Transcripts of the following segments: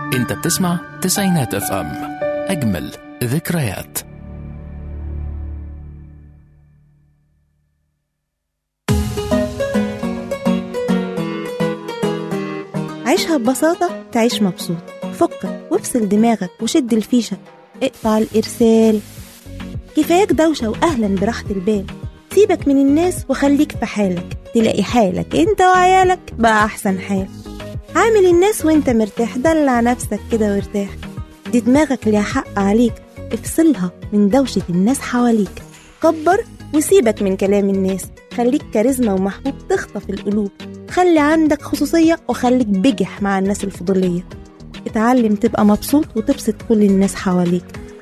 انت بتسمع تسعينات اف ام اجمل ذكريات عيشها ببساطة تعيش مبسوط فكك وافصل دماغك وشد الفيشة اقطع الإرسال كفاياك دوشة وأهلا براحة البال سيبك من الناس وخليك في حالك تلاقي حالك انت وعيالك بقى أحسن حال عامل الناس وانت مرتاح دلع نفسك كده وارتاح دي دماغك ليها حق عليك افصلها من دوشة الناس حواليك كبر وسيبك من كلام الناس خليك كاريزما ومحبوب تخطف القلوب خلي عندك خصوصية وخليك بجح مع الناس الفضولية اتعلم تبقى مبسوط وتبسط كل الناس حواليك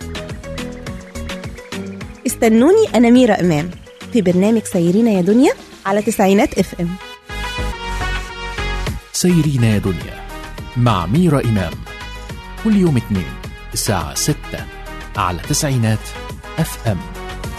استنوني أنا ميرا إمام في برنامج سيرينا يا دنيا على تسعينات اف ام سيرينا يا دنيا مع ميرا إمام كل يوم اثنين الساعة ستة على تسعينات اف ام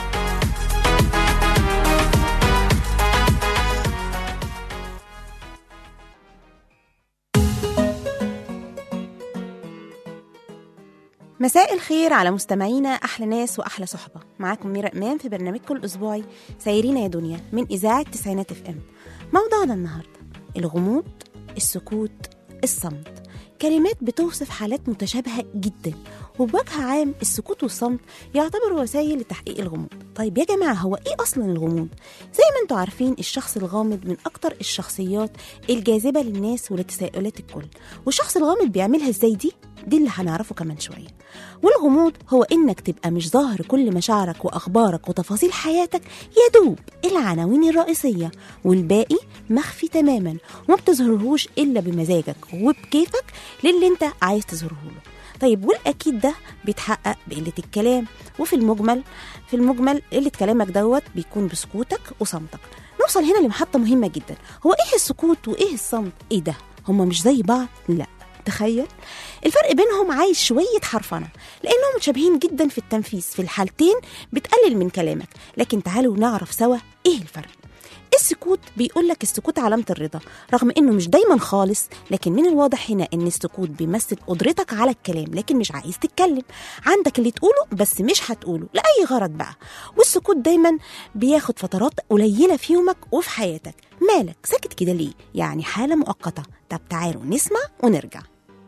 مساء الخير على مستمعينا احلى ناس واحلى صحبه معاكم ميرا امام في برنامجكم الاسبوعي سايرين يا دنيا من اذاعه تسعينات اف ام موضوعنا النهارده الغموض السكوت الصمت كلمات بتوصف حالات متشابهه جدا وبوجه عام السكوت والصمت يعتبروا وسائل لتحقيق الغموض طيب يا جماعه هو ايه اصلا الغموض زي ما انتم عارفين الشخص الغامض من اكتر الشخصيات الجاذبه للناس ولتساؤلات الكل والشخص الغامض بيعملها ازاي دي دي اللي هنعرفه كمان شويه والغموض هو انك تبقى مش ظاهر كل مشاعرك واخبارك وتفاصيل حياتك يا دوب العناوين الرئيسيه والباقي مخفي تماما وما بتظهرهوش الا بمزاجك وبكيفك للي انت عايز تظهره له طيب والاكيد ده بيتحقق بقله الكلام وفي المجمل في المجمل قله كلامك دوت بيكون بسكوتك وصمتك نوصل هنا لمحطه مهمه جدا هو ايه السكوت وايه الصمت ايه ده هما مش زي بعض لا تخيل الفرق بينهم عايز شوية حرفنة لأنهم متشابهين جدا في التنفيذ في الحالتين بتقلل من كلامك لكن تعالوا نعرف سوا إيه الفرق السكوت بيقول لك السكوت علامة الرضا رغم انه مش دايما خالص لكن من الواضح هنا ان السكوت بيمثل قدرتك على الكلام لكن مش عايز تتكلم عندك اللي تقوله بس مش هتقوله لأي غرض بقى والسكوت دايما بياخد فترات قليلة في يومك وفي حياتك مالك ساكت كده ليه يعني حالة مؤقتة طب تعالوا نسمع ونرجع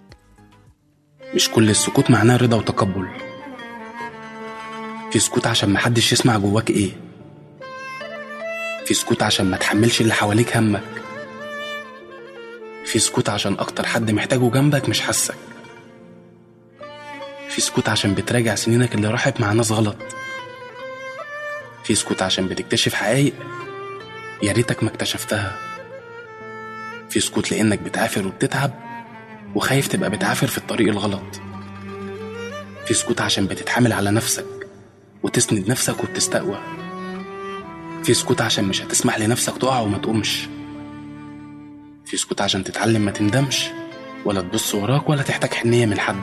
مش كل السكوت معناه رضا وتقبل في سكوت عشان محدش يسمع جواك ايه في سكوت عشان ما تحملش اللي حواليك همك في سكوت عشان اكتر حد محتاجه جنبك مش حاسك في سكوت عشان بتراجع سنينك اللي راحت مع ناس غلط في سكوت عشان بتكتشف حقايق يا ريتك ما اكتشفتها في سكوت لانك بتعافر وبتتعب وخايف تبقى بتعافر في الطريق الغلط في سكوت عشان بتتحامل على نفسك وتسند نفسك وبتستقوى في سكوت عشان مش هتسمح لنفسك تقع وما تقومش في سكوت عشان تتعلم ما تندمش ولا تبص وراك ولا تحتاج حنية من حد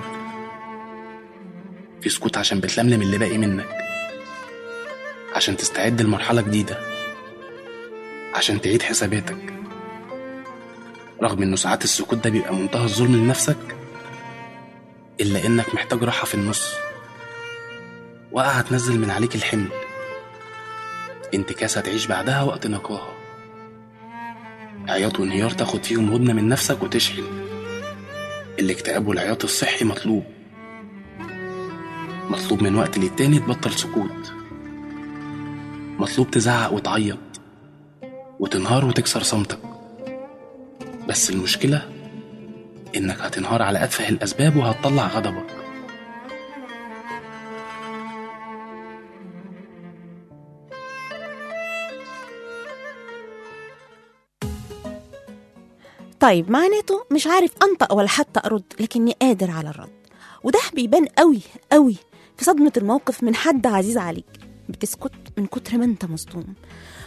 في سكوت عشان بتلملم اللي باقي منك عشان تستعد لمرحلة جديدة عشان تعيد حساباتك رغم انه ساعات السكوت ده بيبقى منتهى الظلم لنفسك الا انك محتاج راحة في النص وقع تنزل من عليك الحمل انتكاسة تعيش بعدها وقت نقاها عياط وانهيار تاخد فيهم هدنة من نفسك وتشحن الاكتئاب والعياط الصحي مطلوب مطلوب من وقت للتاني تبطل سكوت مطلوب تزعق وتعيط وتنهار وتكسر صمتك بس المشكلة إنك هتنهار على أتفه الأسباب وهتطلع غضبك طيب معناته مش عارف انطق ولا حتى ارد لكني قادر على الرد وده بيبان قوي قوي في صدمة الموقف من حد عزيز عليك بتسكت من كتر ما انت مصدوم امال ايه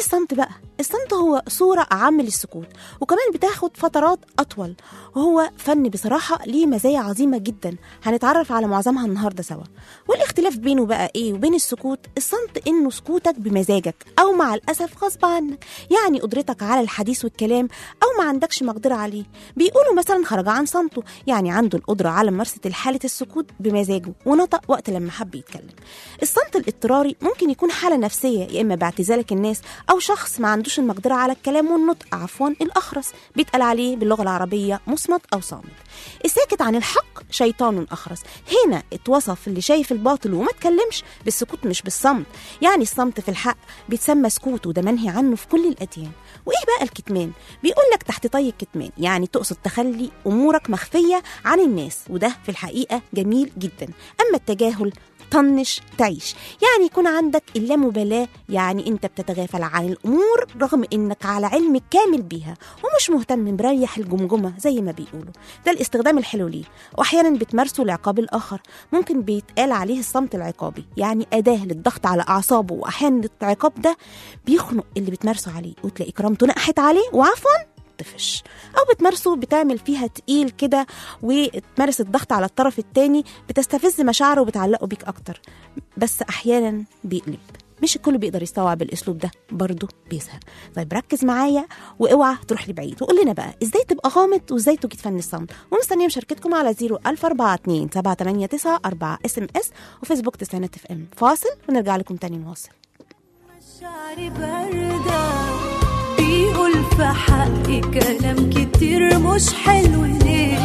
الصمت بقى الصمت هو صورة أعم للسكوت وكمان بتاخد فترات أطول وهو فن بصراحة ليه مزايا عظيمة جدا هنتعرف على معظمها النهاردة سوا والاختلاف بينه بقى إيه وبين السكوت الصمت إنه سكوتك بمزاجك أو مع الأسف غصب عنك يعني قدرتك على الحديث والكلام أو ما عندكش مقدرة عليه بيقولوا مثلا خرج عن صمته يعني عنده القدرة على ممارسة حالة السكوت بمزاجه ونطق وقت لما حب يتكلم الصمت الاضطراري ممكن يكون حالة نفسية يا إما باعتزالك الناس أو شخص ما عندوش المقدرة على الكلام والنطق عفوا الأخرس بيتقال عليه باللغة العربية مصمت أو صامت الساكت عن الحق شيطان أخرس هنا اتوصف اللي شايف الباطل وما اتكلمش بالسكوت مش بالصمت يعني الصمت في الحق بيتسمى سكوت وده منهي عنه في كل الأديان وإيه بقى الكتمان بيقول لك تحت طي الكتمان يعني تقصد تخلي أمورك مخفية عن الناس وده في الحقيقة جميل جدا أما التجاهل طنش تعيش يعني يكون عندك اللامبالاة يعني انت بتتغافل عن الامور رغم انك على علم كامل بيها ومش مهتم مريح الجمجمة زي ما بيقولوا ده الاستخدام الحلو ليه واحيانا بتمارسه لعقاب الاخر ممكن بيتقال عليه الصمت العقابي يعني اداة للضغط على اعصابه واحيانا العقاب ده بيخنق اللي بتمارسه عليه وتلاقي كرامته نقحت عليه وعفوا تفش او بتمارسه بتعمل فيها تقيل كده وتمارس الضغط على الطرف التاني بتستفز مشاعره وبتعلقه بيك اكتر بس احيانا بيقلب مش الكل بيقدر يستوعب الاسلوب ده برضه بيزهق طيب ركز معايا واوعى تروح لبعيد وقول لنا بقى ازاي تبقى غامض وازاي تجيد فن الصمت ومستنيه مشاركتكم على 01042 789 4 اس ام اس وفيسبوك تسعينات اف ام فاصل ونرجع لكم تاني نواصل مشاعري باردة بيقول في حقي كلام كتير مش حلو ليه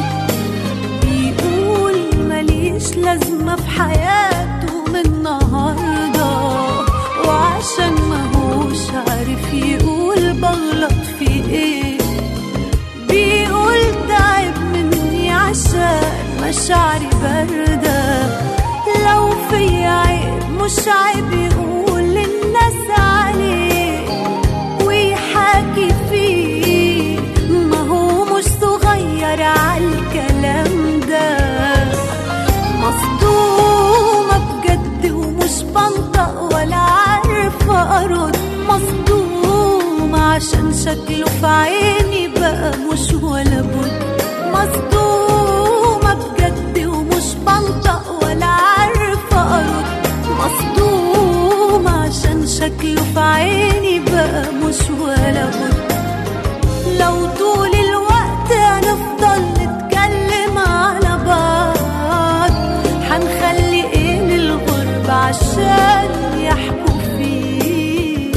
بيقول ماليش لازمة في حياته من النهاردة وعشان ماهوش عارف يقول بغلط في ايه بيقول تعب مني عشان مشاعري باردة لو في عيب مش عيب يقول للناس عليه ويحاكي فيه ما هو مش صغير عالكلام ده مصدومة بجد ومش بنطق ولا عارفة أرد مصدومة عشان شكله في عيني بقى مش ولا بد مصدومة بجد ومش بنطق ولا عارفة أرد مصدومة عشان شكله في عيني بقى مش ولا بد لو طول الوقت هنفضل نتكلم على بعض هنخلي ايه للغرب عشان يحكوا فيه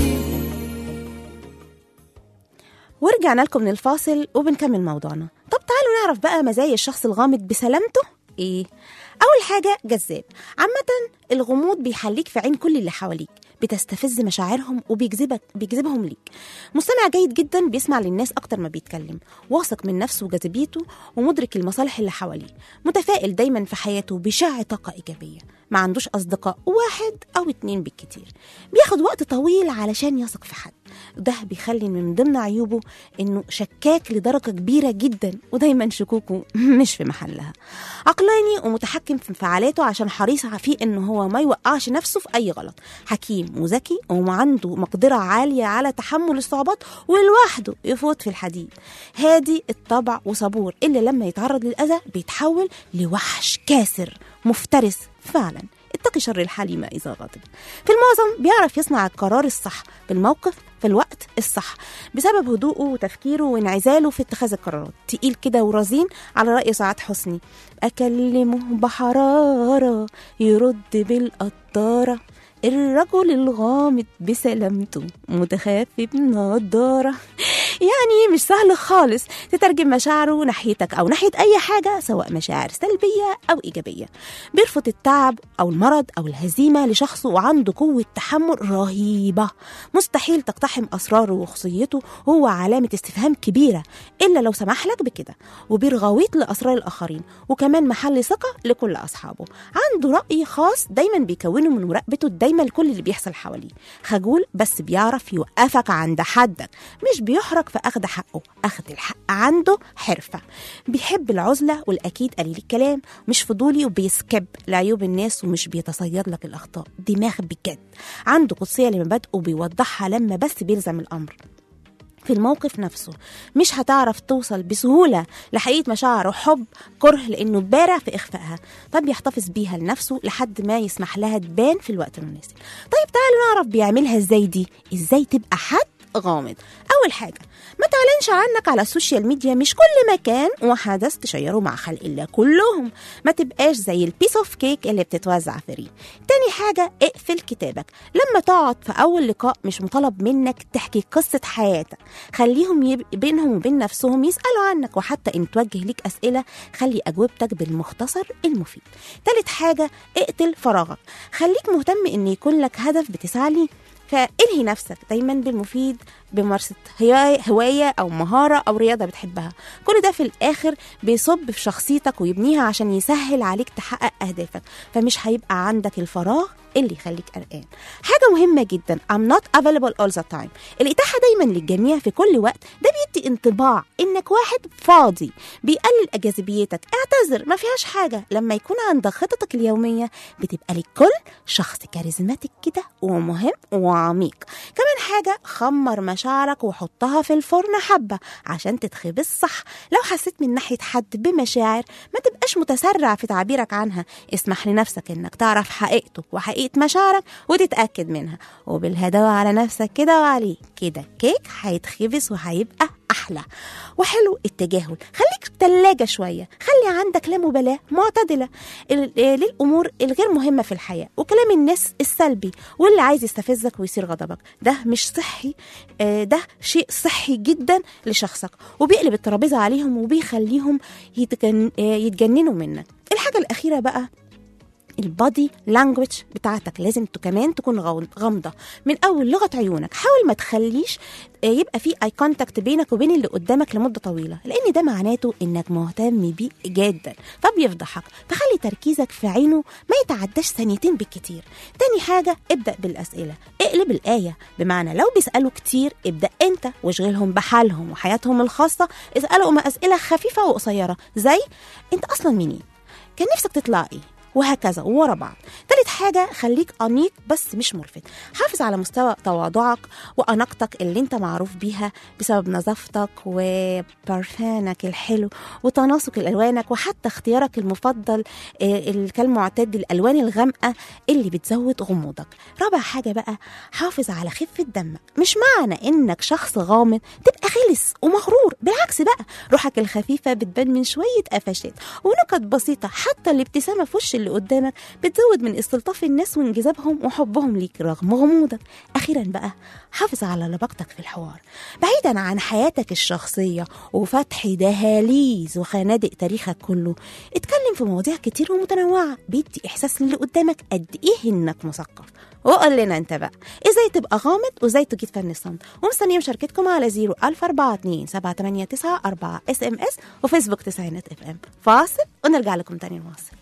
ورجعنا لكم من الفاصل وبنكمل موضوعنا طب تعالوا نعرف بقى مزايا الشخص الغامض بسلامته ايه اول حاجه جذاب عامه الغموض بيحليك في عين كل اللي حواليك بتستفز مشاعرهم وبيجذبك بيجذبهم ليك مستمع جيد جدا بيسمع للناس اكتر ما بيتكلم واثق من نفسه وجاذبيته ومدرك المصالح اللي حواليه متفائل دايما في حياته بيشع طاقه ايجابيه ما عندوش اصدقاء واحد او اتنين بالكتير بياخد وقت طويل علشان يثق في حد ده بيخلي من ضمن عيوبه انه شكاك لدرجه كبيره جدا ودايما شكوكه مش في محلها عقلاني ومتحكم في انفعالاته عشان حريص فيه ان هو ما يوقعش نفسه في اي غلط حكيم وذكي وعنده مقدره عاليه على تحمل الصعوبات ولوحده يفوت في الحديد هادي الطبع وصبور الا لما يتعرض للاذى بيتحول لوحش كاسر مفترس فعلا اتقي شر الحليمة إذا غضب في المعظم بيعرف يصنع القرار الصح في الموقف في الوقت الصح بسبب هدوءه وتفكيره وانعزاله في اتخاذ القرارات تقيل كده ورزين على رأي سعاد حسني أكلمه بحرارة يرد بالقطارة الرجل الغامض بسلامته متخفي بنضارة يعني مش سهل خالص تترجم مشاعره ناحيتك أو ناحية أي حاجة سواء مشاعر سلبية أو إيجابية بيرفض التعب أو المرض أو الهزيمة لشخص وعنده قوة تحمل رهيبة مستحيل تقتحم أسراره وخصيته هو علامة استفهام كبيرة إلا لو سمح لك بكده وبيرغويط لأسرار الآخرين وكمان محل ثقة لكل أصحابه عنده رأي خاص دايما بيكونه من مراقبته دايما لكل اللي بيحصل حواليه خجول بس بيعرف يوقفك عند حدك مش بيحرج بيفكرك في أخذ حقه أخذ الحق عنده حرفة بيحب العزلة والأكيد قليل الكلام مش فضولي وبيسكب لعيوب الناس ومش بيتصيد لك الأخطاء دماغ بجد عنده قدسية لمبادئه وبيوضحها لما بس بيلزم الأمر في الموقف نفسه مش هتعرف توصل بسهولة لحقيقة مشاعر وحب كره لأنه بارع في إخفائها طب يحتفظ بيها لنفسه لحد ما يسمح لها تبان في الوقت المناسب طيب تعالوا نعرف بيعملها إزاي دي إزاي تبقى حد غامض أول حاجة ما تعلنش عنك على السوشيال ميديا مش كل مكان وحدث تشيره مع خلق الله كلهم ما تبقاش زي البيس اوف كيك اللي بتتوزع فري تاني حاجة اقفل كتابك لما تقعد في أول لقاء مش مطالب منك تحكي قصة حياتك خليهم يب... بينهم وبين نفسهم يسألوا عنك وحتى إن توجه ليك أسئلة خلي أجوبتك بالمختصر المفيد تالت حاجة اقتل فراغك خليك مهتم إن يكون لك هدف بتسعى ليه فالهي نفسك دايما بالمفيد بممارسة هواية, هواية أو مهارة أو رياضة بتحبها كل ده في الآخر بيصب في شخصيتك ويبنيها عشان يسهل عليك تحقق أهدافك فمش هيبقى عندك الفراغ اللي يخليك قلقان حاجة مهمة جدا I'm not available all the time الإتاحة دايما للجميع في كل وقت ده بيدي انطباع إنك واحد فاضي بيقلل جاذبيتك اعتذر ما فيهاش حاجة لما يكون عندك خططك اليومية بتبقى للكل شخص كاريزماتيك كده ومهم وعميق كمان حاجة خمر مشاعرك وحطها في الفرن حبة عشان تتخبز صح لو حسيت من ناحية حد بمشاعر ما تبقاش متسرع في تعبيرك عنها اسمح لنفسك انك تعرف حقيقته وحقيقة مشاعرك وتتأكد منها وبالهداوة على نفسك كده وعليه كده كيك هيتخبز وهيبقى أحلى وحلو التجاهل خليك تلاجة شوية خلي عندك لا مبالاة معتدلة ال- آه، للأمور الغير مهمة في الحياة وكلام الناس السلبي واللي عايز يستفزك ويثير غضبك ده مش صحي آه، ده شيء صحي جدا لشخصك وبيقلب الترابيزة عليهم وبيخليهم يتجن... آه، يتجننوا منك الحاجة الأخيرة بقى البادي لانجوج بتاعتك لازم ت- كمان تكون غو- غامضه من اول لغه عيونك حاول ما تخليش آه، يبقى في اي كونتاكت بينك وبين اللي قدامك لمده طويله لان ده معناته انك مهتم بيه جدا فبيفضحك فخلي تركيزك في عينه ما يتعداش ثانيتين بالكتير تاني حاجه ابدا بالاسئله اقلب الايه بمعنى لو بيسالوا كتير ابدا انت واشغلهم بحالهم وحياتهم الخاصه اسالهم اسئله خفيفه وقصيره زي انت اصلا منين كان نفسك تطلع ايه وهكذا ورا بعض تالت حاجة خليك أنيق بس مش ملفت حافظ على مستوى تواضعك وأناقتك اللي انت معروف بيها بسبب نظافتك وبرفانك الحلو وتناسق الألوانك وحتى اختيارك المفضل آه، اللي كان معتاد الألوان الغامقة اللي بتزود غموضك رابع حاجة بقى حافظ على خفة دمك مش معنى انك شخص غامض تبقى غلس ومغرور بالعكس بقى روحك الخفيفة بتبان من شوية قفشات ونكت بسيطة حتى الابتسامة في وش اللي قدامك بتزود من استلطاف الناس وانجذابهم وحبهم ليك رغم غموضك أخيرا بقى حافظ على لباقتك في الحوار بعيدا عن حياتك الشخصية وفتح دهاليز وخنادق تاريخك كله اتكلم في مواضيع كتير ومتنوعة بيدي إحساس للي قدامك قد إيه إنك مثقف وقول لنا انت بقى ازاي تبقى غامض وازاي تجيد فن الصمت ومستنيه مشاركتكم على 01042 789 4 اس ام اس وفيسبوك تسعينات اف ام فاصل ونرجع لكم تاني نواصل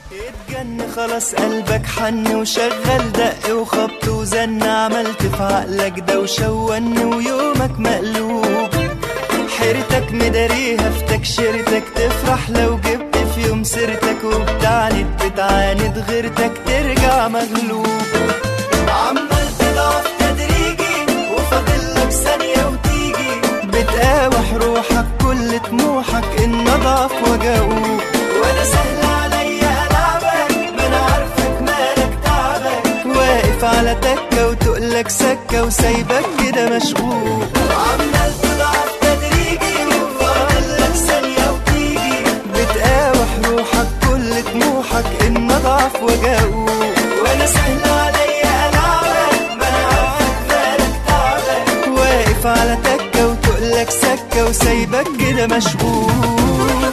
اتجن خلاص قلبك حن وشغل دق وخبط وزن عملت في عقلك ده وشون ويومك مقلوب حيرتك مداريها في تكشيرتك تفرح لو جبت في يوم سيرتك وبتعاند بتعاند غيرتك ترجع مغلوب عمال تضعف تدريجي وفاضلك ثانية وتيجي بتقاوح روحك كل طموحك ان اضعف واجاوب وانا سهل عليا العبك ما انا عارفك مالك تعبك واقف على تكة وتقلك سكة وسايبك كده مشغول عمال تضعف تدريجي وفاضلك ثانية وتيجي بتقاوح روحك كل طموحك ان اضعف واجاوب وانا سهل عليا العبك ما انا عارفك مالك تعبك واقف على تكة وتقلك سكة وسايبك كده مشغول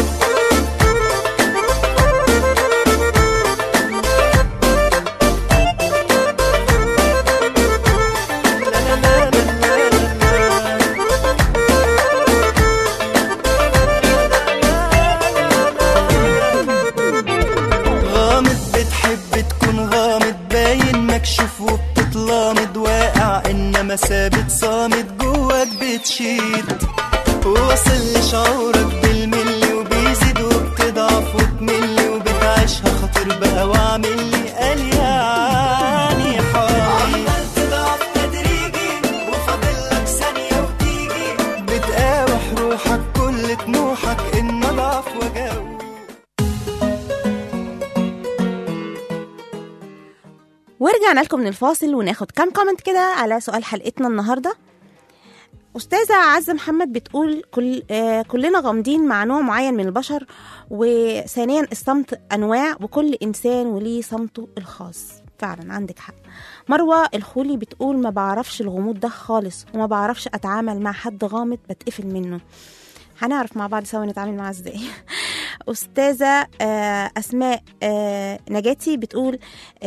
غامض بتحب تكون غامض باين مكشوف وبتتلامض واقع انما ثابت صامت جواك بتشيل وواصل لشعورك بالملي وبيزيد وبتضعف وتملي وبتعيشها خاطر بقى واعمل لي قال يعني حالي عمال تضعف تدريجي وفاضل لك ثانية وتيجي بتقاوح روحك كل طموحك إن أضعف وأجاوب ورجعنا لكم من الفاصل وناخد كام كومنت كده على سؤال حلقتنا النهارده أستاذة عزة محمد بتقول كل آه كلنا غامضين مع نوع معين من البشر وثانيا الصمت أنواع وكل إنسان وليه صمته الخاص فعلا عندك حق مروة الخولي بتقول ما بعرفش الغموض ده خالص وما بعرفش أتعامل مع حد غامض بتقفل منه هنعرف مع بعض سوا نتعامل معاه ازاي أستاذة آه، أسماء آه، نجاتي بتقول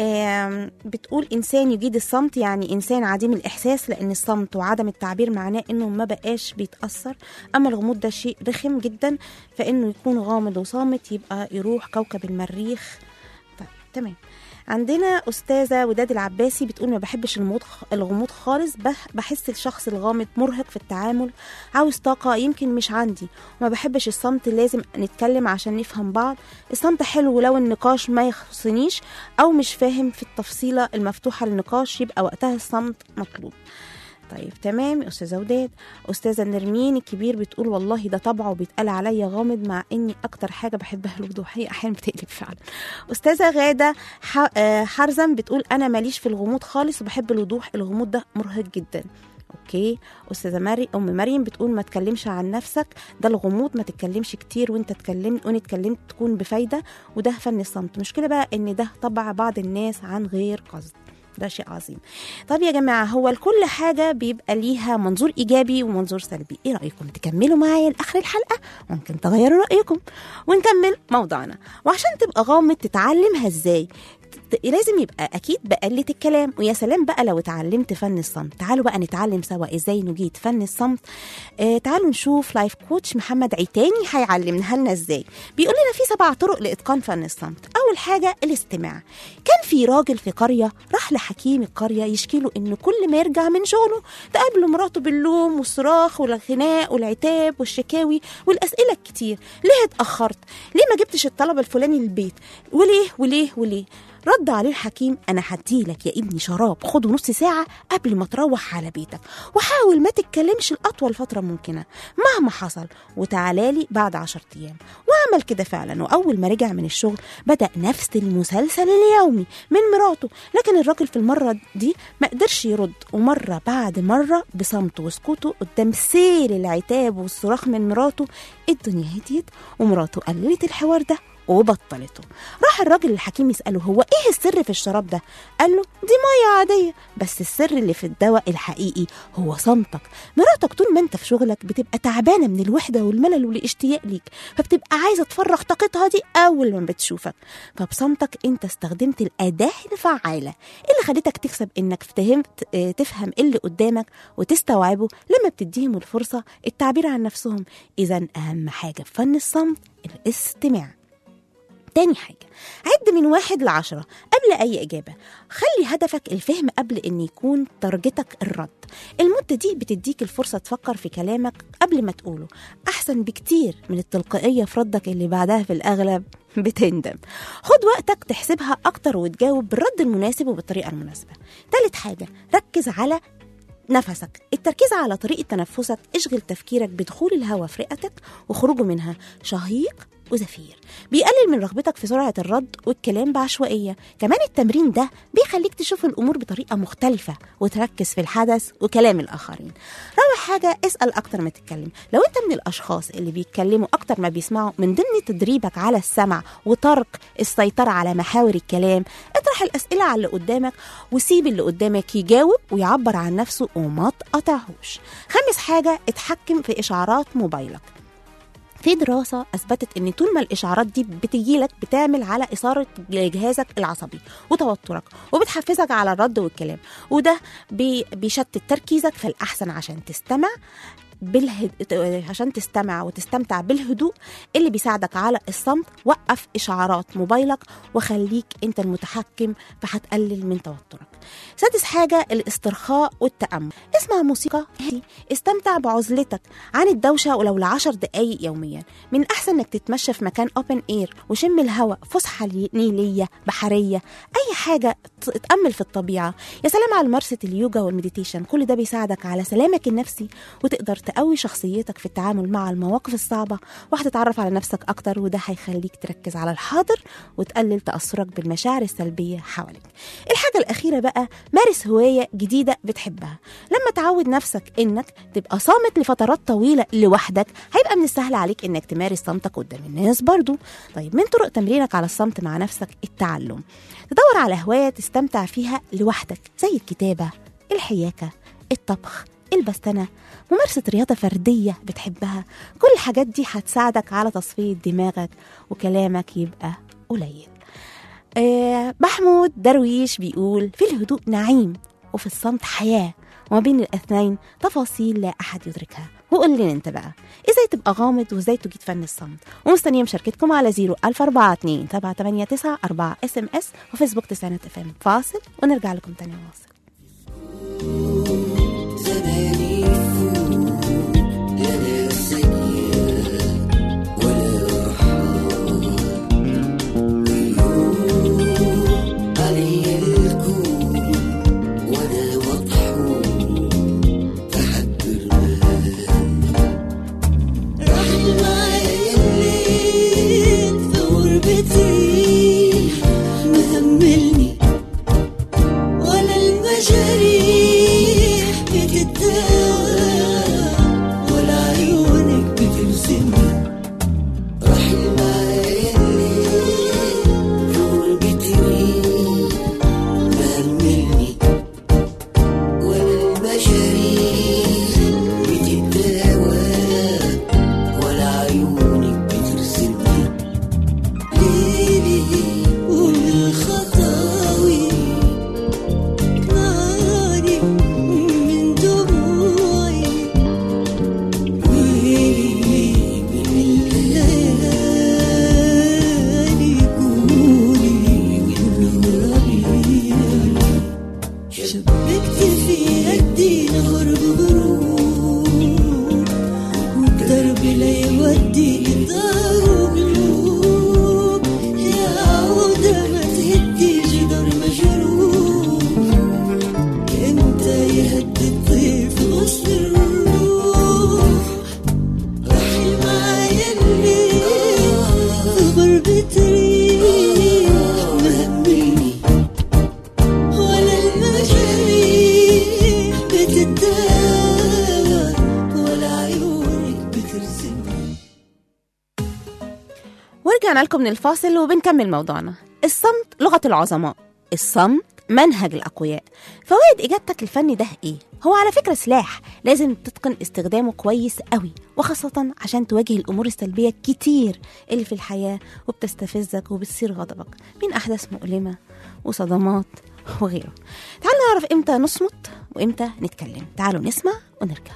آم، بتقول إنسان يجيد الصمت يعني إنسان عديم الإحساس لأن الصمت وعدم التعبير معناه إنه ما بقاش بيتأثر أما الغموض ده شيء رخم جدا فإنه يكون غامض وصامت يبقى يروح كوكب المريخ طيب تمام عندنا أستاذة وداد العباسي بتقول ما بحبش الغموض الغموض خالص بح- بحس الشخص الغامض مرهق في التعامل عاوز طاقة يمكن مش عندي وما بحبش الصمت لازم نتكلم عشان نفهم بعض الصمت حلو لو النقاش ما يخصنيش أو مش فاهم في التفصيلة المفتوحة للنقاش يبقى وقتها الصمت مطلوب طيب تمام يا استاذه وداد استاذه نرمين الكبير بتقول والله ده طبعه بيتقال عليا غامض مع اني اكتر حاجه بحبها الوضوح هي احيانا بتقلب فعلا استاذه غاده ح- آه، حرزم بتقول انا ماليش في الغموض خالص وبحب الوضوح الغموض ده مرهق جدا اوكي استاذه مري ام مريم بتقول ما تكلمش عن نفسك ده الغموض ما تتكلمش كتير وانت اتكلمت وان اتكلمت تكون بفايده وده فن الصمت مشكله بقى ان ده طبع بعض الناس عن غير قصد ده شيء عظيم طب يا جماعة هو لكل حاجة بيبقى ليها منظور إيجابي ومنظور سلبي إيه رأيكم تكملوا معايا لآخر الحلقة ممكن تغيروا رأيكم ونكمل موضوعنا وعشان تبقى غامض تتعلمها إزاي ت- لازم يبقى اكيد بقلة الكلام ويا سلام بقى لو اتعلمت فن الصمت تعالوا بقى نتعلم سوا ازاي نجيد فن الصمت آه تعالوا نشوف لايف كوتش محمد عيتاني هيعلمها لنا ازاي بيقول لنا في سبع طرق لاتقان فن الصمت اول حاجه الاستماع كان في راجل في قريه راح لحكيم القريه يشكي له ان كل ما يرجع من شغله تقابله مراته باللوم والصراخ والخناق والعتاب والشكاوي والاسئله الكتير ليه اتاخرت ليه ما جبتش الطلب الفلاني للبيت وليه وليه وليه رد عليه الحكيم انا هديلك يا ابني شراب خده نص ساعه قبل ما تروح على بيتك وحاول ما تتكلمش لاطول فتره ممكنه مهما حصل وتعالى لي بعد عشر ايام وعمل كده فعلا واول ما رجع من الشغل بدا نفس المسلسل اليومي من مراته لكن الراجل في المره دي ما قدرش يرد ومره بعد مره بصمته وسكوته قدام سيل العتاب والصراخ من مراته الدنيا هديت ومراته قللت الحوار ده وبطلته راح الراجل الحكيم يسأله هو ايه السر في الشراب ده قال له دي مية عادية بس السر اللي في الدواء الحقيقي هو صمتك مراتك طول ما انت في شغلك بتبقى تعبانة من الوحدة والملل والاشتياق ليك فبتبقى عايزة تفرغ طاقتها دي أول ما بتشوفك فبصمتك انت استخدمت الأداة الفعالة اللي خلتك تكسب انك فهمت اه، تفهم اللي قدامك وتستوعبه لما بتديهم الفرصة التعبير عن نفسهم إذا أهم حاجة في فن الصمت الاستماع تاني حاجة عد من واحد لعشرة قبل أي إجابة خلي هدفك الفهم قبل أن يكون تارجتك الرد المدة دي بتديك الفرصة تفكر في كلامك قبل ما تقوله أحسن بكتير من التلقائية في ردك اللي بعدها في الأغلب بتندم خد وقتك تحسبها أكتر وتجاوب بالرد المناسب وبالطريقة المناسبة تالت حاجة ركز على نفسك التركيز على طريقة تنفسك اشغل تفكيرك بدخول الهواء في رئتك وخروجه منها شهيق وزفير بيقلل من رغبتك في سرعة الرد والكلام بعشوائية كمان التمرين ده بيخليك تشوف الأمور بطريقة مختلفة وتركز في الحدث وكلام الآخرين رابع حاجة اسأل أكتر ما تتكلم لو أنت من الأشخاص اللي بيتكلموا أكتر ما بيسمعوا من ضمن تدريبك على السمع وترك السيطرة على محاور الكلام اطرح الأسئلة على اللي قدامك وسيب اللي قدامك يجاوب ويعبر عن نفسه وما تقاطعهوش خامس حاجة اتحكم في إشعارات موبايلك في دراسة أثبتت إن طول ما الإشعارات دي بتجيلك بتعمل على إثارة جهازك العصبي وتوترك وبتحفزك على الرد والكلام وده بي- بيشتت تركيزك فالأحسن عشان تستمع بالهد... عشان تستمع وتستمتع بالهدوء اللي بيساعدك على الصمت وقف اشعارات موبايلك وخليك انت المتحكم فهتقلل من توترك سادس حاجة الاسترخاء والتأمل اسمع موسيقى هادي استمتع بعزلتك عن الدوشة ولو لعشر دقايق يوميا من أحسن إنك تتمشى في مكان أوبن إير وشم الهواء فسحة لي- نيلية بحرية أي حاجة ت- تأمل في الطبيعة يا سلام على ممارسة اليوجا والمديتيشن كل ده بيساعدك على سلامك النفسي وتقدر تقوي شخصيتك في التعامل مع المواقف الصعبة وهتتعرف على نفسك أكتر وده هيخليك تركز على الحاضر وتقلل تأثرك بالمشاعر السلبية حواليك الحاجة الأخيرة بقى مارس هواية جديدة بتحبها لما تعود نفسك إنك تبقى صامت لفترات طويلة لوحدك هيبقى من السهل عليك إنك تمارس صمتك قدام الناس برضو طيب من طرق تمرينك على الصمت مع نفسك التعلم تدور على هواية تستمتع فيها لوحدك زي الكتابة الحياكة الطبخ البستنة ممارسة رياضة فردية بتحبها كل الحاجات دي هتساعدك على تصفية دماغك وكلامك يبقى قليل آه محمود درويش بيقول في الهدوء نعيم وفي الصمت حياة وما بين الاثنين تفاصيل لا أحد يدركها وقول لنا انت بقى ازاي تبقى غامض وازاي تجيد فن الصمت ومستنيه مشاركتكم على 01427 789 4 اس ام اس وفيسبوك تسعينات اف ام فاصل ونرجع لكم تاني واصل مهملني ولا المجاريح بتتداوى ولا عيونك بترسمني راح المعايلي غربتني مهملني ولا المجاريح بتتداوى ولا عيونك بترسمني ليلي والخطاوي ناري من دموعي ويلي من الليالي قولي من الربيع شبكت في يدي نهر بغروب والدرب لا يودي لدار قلوب يا عودة ما تهدي جدار مجروح انت يهدي الطيف غصن الروح رحل معايا الليل في غربة ريح مهملني ولا المجاريح بتتداوى ولا عيونك بترسمني ورجعنا لكم من الفاصل وبنكمل موضوعنا الصمت لغة العظماء الصمت منهج الأقوياء فوائد إجابتك الفني ده إيه؟ هو على فكرة سلاح لازم تتقن استخدامه كويس قوي وخاصة عشان تواجه الأمور السلبية الكتير اللي في الحياة وبتستفزك وبتصير غضبك من أحداث مؤلمة وصدمات وغيره تعالوا نعرف إمتى نصمت وإمتى نتكلم تعالوا نسمع ونرجع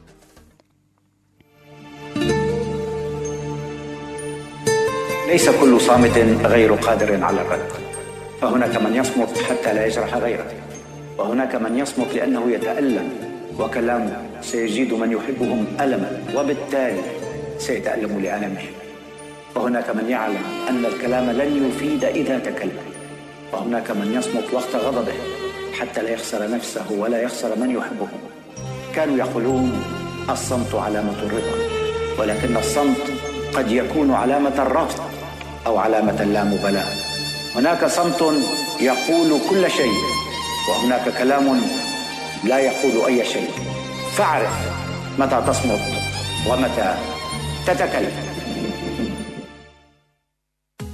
ليس كل صامت غير قادر على الرد فهناك من يصمت حتى لا يجرح غيره وهناك من يصمت لأنه يتألم وكلامه سيجيد من يحبهم ألما وبالتالي سيتألم لألمه وهناك من يعلم أن الكلام لن يفيد إذا تكلم وهناك من يصمت وقت غضبه حتى لا يخسر نفسه ولا يخسر من يحبه كانوا يقولون الصمت علامة الرضا ولكن الصمت قد يكون علامة الرفض أو علامة اللامبالاة هناك صمت يقول كل شيء وهناك كلام لا يقول أي شيء فاعرف متى تصمت ومتى تتكلم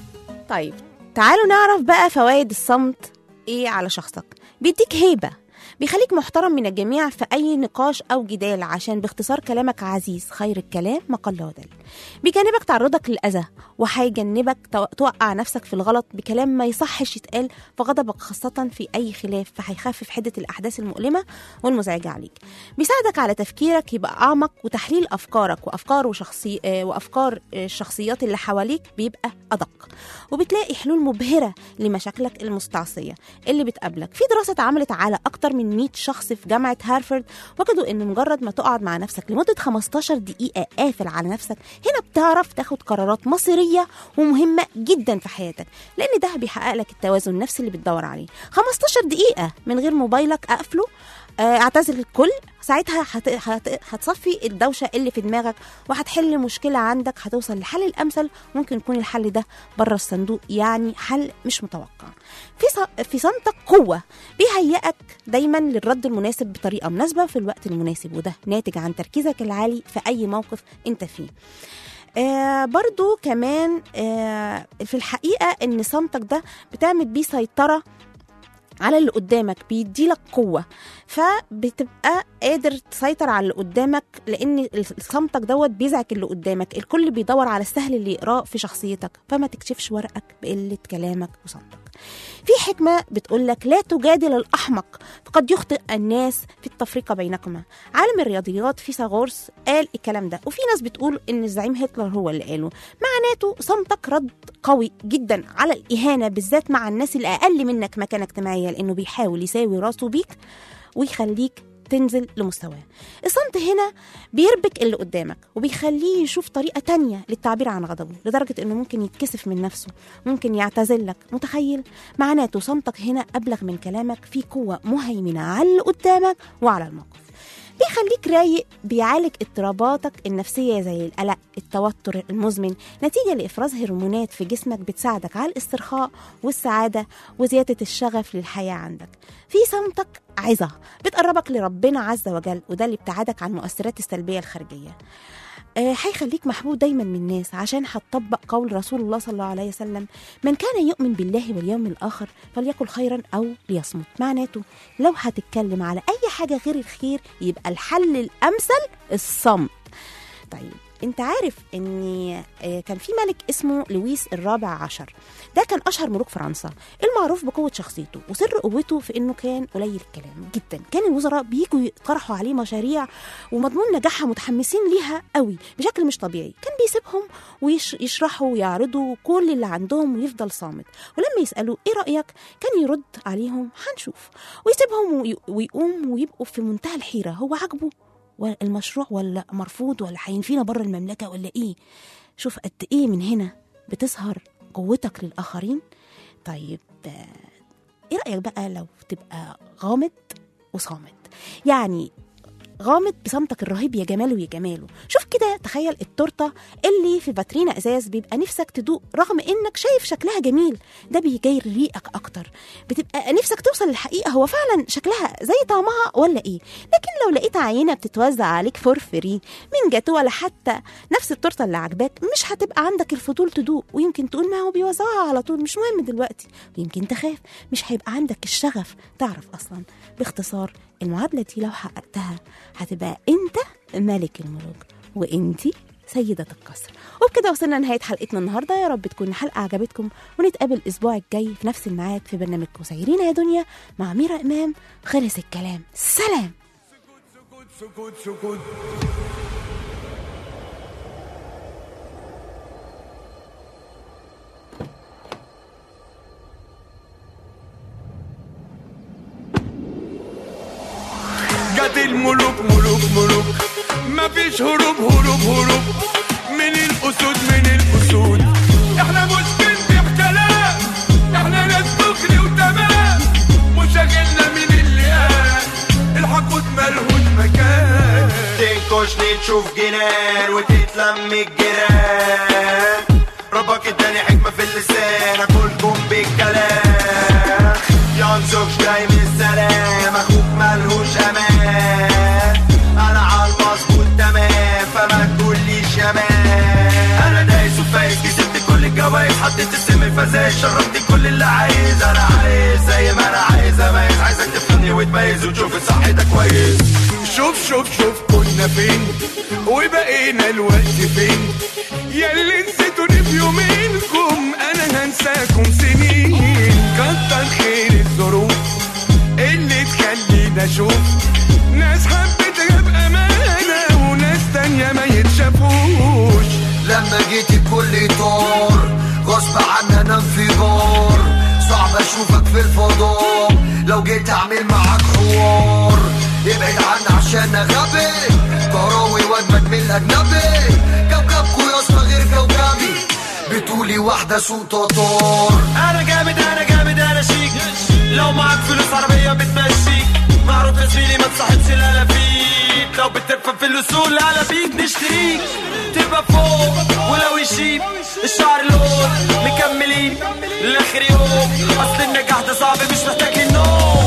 طيب تعالوا نعرف بقى فوائد الصمت ايه على شخصك بيديك هيبة بيخليك محترم من الجميع في أي نقاش أو جدال عشان باختصار كلامك عزيز خير الكلام ما قل ودل بيجنبك تعرضك للأذى وهيجنبك تو- توقع نفسك في الغلط بكلام ما يصحش يتقال فغضبك خاصة في أي خلاف فهيخفف حدة الأحداث المؤلمة والمزعجة عليك بيساعدك على تفكيرك يبقى أعمق وتحليل أفكارك وأفكار وشخصي آه، وأفكار آه، الشخصيات اللي حواليك بيبقى أدق وبتلاقي حلول مبهرة لمشاكلك المستعصية اللي بتقابلك في دراسة اتعملت على أكتر من 100 شخص في جامعة هارفارد وجدوا إن مجرد ما تقعد مع نفسك لمدة 15 دقيقة قافل على نفسك هنا بتعرف تاخد قرارات مصيرية ومهمة جدا في حياتك لأن ده بيحقق لك التوازن النفسي اللي بتدور عليه 15 دقيقة من غير موبايلك أقفله آه، اعتزل الكل ساعتها هت... هت... هتصفي الدوشه اللي في دماغك وهتحل مشكله عندك هتوصل للحل الامثل ممكن يكون الحل ده بره الصندوق يعني حل مش متوقع في ص... في صمتك قوه بيهيئك دايما للرد المناسب بطريقه مناسبه في الوقت المناسب وده ناتج عن تركيزك العالي في اي موقف انت فيه آه برضو كمان آه في الحقيقة إن صمتك ده بتعمل بيه سيطرة على اللي قدامك بيديلك قوة فبتبقى قادر تسيطر على اللي قدامك لأن صمتك دوت بيزعج اللي قدامك الكل بيدور على السهل اللي يقراه في شخصيتك فما تكشفش ورقك بقلة كلامك وصمتك في حكمة بتقولك لا تجادل الأحمق فقد يخطئ الناس في التفرقة بينكما عالم الرياضيات فيثاغورس قال الكلام ده وفي ناس بتقول إن الزعيم هتلر هو اللي قاله معناته صمتك رد قوي جدا على الإهانة بالذات مع الناس اللي أقل منك مكانة اجتماعية لأنه بيحاول يساوي راسه بيك ويخليك تنزل لمستواه الصمت هنا بيربك اللي قدامك وبيخليه يشوف طريقة تانية للتعبير عن غضبه لدرجة انه ممكن يتكسف من نفسه ممكن يعتزل لك متخيل معناته صمتك هنا أبلغ من كلامك في قوة مهيمنة على اللي قدامك وعلى الموقف بيخليك رايق بيعالج اضطراباتك النفسية زي القلق التوتر المزمن نتيجة لإفراز هرمونات في جسمك بتساعدك على الاسترخاء والسعادة وزيادة الشغف للحياة عندك في صمتك عظة بتقربك لربنا عز وجل وده اللي ابتعادك عن المؤثرات السلبية الخارجية آه، هيخليك محبوب دايما من الناس عشان هتطبق قول رسول الله صلى الله عليه وسلم من كان يؤمن بالله واليوم الآخر فليقل خيرا أو ليصمت معناته لو هتتكلم على أي حاجة غير الخير يبقى الحل الأمثل الصمت طيب انت عارف ان آه، كان في ملك اسمه لويس الرابع عشر ده كان اشهر ملوك فرنسا المعروف بقوه شخصيته وسر قوته في انه كان قليل الكلام جدا كان الوزراء بيجوا يقترحوا عليه مشاريع ومضمون نجاحها متحمسين ليها قوي بشكل مش طبيعي كان بيسيبهم ويشرحوا ويعرضوا كل اللي عندهم ويفضل صامت ولما يسالوا ايه رايك كان يرد عليهم هنشوف ويسيبهم وي- ويقوم ويبقوا في منتهى الحيره هو عاجبه ولا المشروع ولا مرفوض ولا هينفينا بره المملكه ولا ايه شوف قد ايه من هنا بتظهر قوتك للاخرين طيب آه، ايه رايك بقى لو تبقى غامض وصامت يعني غامض بصمتك الرهيب يا جماله يا جماله شوف كده تخيل التورته اللي في فاترينا ازاز بيبقى نفسك تدوق رغم انك شايف شكلها جميل ده بيجير ريقك اكتر بتبقى نفسك توصل للحقيقه هو فعلا شكلها زي طعمها ولا ايه لكن لو لقيت عينه بتتوزع عليك فور فري من جاتو ولا حتى نفس التورته اللي عجباك مش هتبقى عندك الفضول تدوق ويمكن تقول ما هو بيوزعها على طول مش مهم دلوقتي ويمكن تخاف مش هيبقى عندك الشغف تعرف اصلا باختصار المعادله دي لو حققتها هتبقى انت ملك الملوك وانتي سيدة القصر وبكده وصلنا لنهاية حلقتنا النهاردة يا رب تكون الحلقة عجبتكم ونتقابل الأسبوع الجاي في نفس الميعاد في برنامجكم سايرين يا دنيا مع ميرا إمام خلص الكلام سلام سكوت سكوت جت الملوك ملوك ملوك مفيش هروب هروب هروب من الاسود من الاسود احنا مش بنبيع كلام احنا ناس دغري وتمام مشاغلنا من اللي قال الحقود ملهوش مكان تنكشني تشوف جنان وتتلم الجيران ربك اداني حكمة في اللسان اكلكم بالكلام ينزغش جاي من السلام اخوك ملهوش امان انا عالمظبوط تمام فما تقوليش يا مان انا دايس وفايز كسبت كل الجوائز ما يتحدد السم فزاي شربت كل اللي عايز انا عايز زي ما انا عايز اميز عايزك تفهمني وتميز وتشوف الصح ده كويس شوف شوف شوف كنا فين وبقينا الوقت فين ياللي نسيتوني في يومينكم انا هنساكم سنين كتر خير الظروف اللي تخلينا اشوف ناس حبيتها بامانه وناس تانية ما يتشافوش لما جيت الكل طار غصب عني انفجار صعب اشوفك في الفضاء لو جيت اعمل معاك حوار ابعد عني عشان غبي كراوي واجمد من الاجنبي كوكبكو يا اسطى غير كوكبي بتقولي واحدة سوق تطار انا جامد انا جامد انا شيك لو معاك فلوس عربيه بتمشيك معروف يا زميلي ما تصاحبش لا فيك لو بتفهم في الاصول لا بيك نشتريك تبقى فوق ولو يشيب الشعر لون مكملين لاخر يوم اصل النجاح ده صعب مش محتاج للنوم